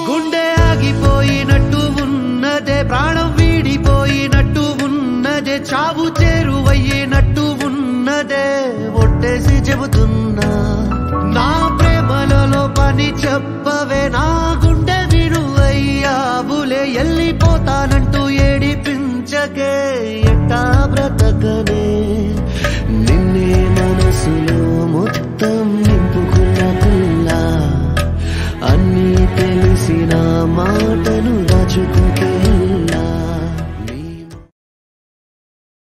గుండె ఆగిపోయినట్టు ఉన్నదే ప్రాణం వీడిపోయినట్టు ఉన్నదే చావు చేరువయ్యినట్టు ఉన్నదే ఒట్టేసి చెబుతున్నా నా ప్రేమలలో పని చెప్పవే నా గుండె వినువయ్యాబులే వెళ్ళిపోతానంటూ ఏడిపించకే ఎట్టా బ్రతకనే నిన్నే మనసులో మొత్తం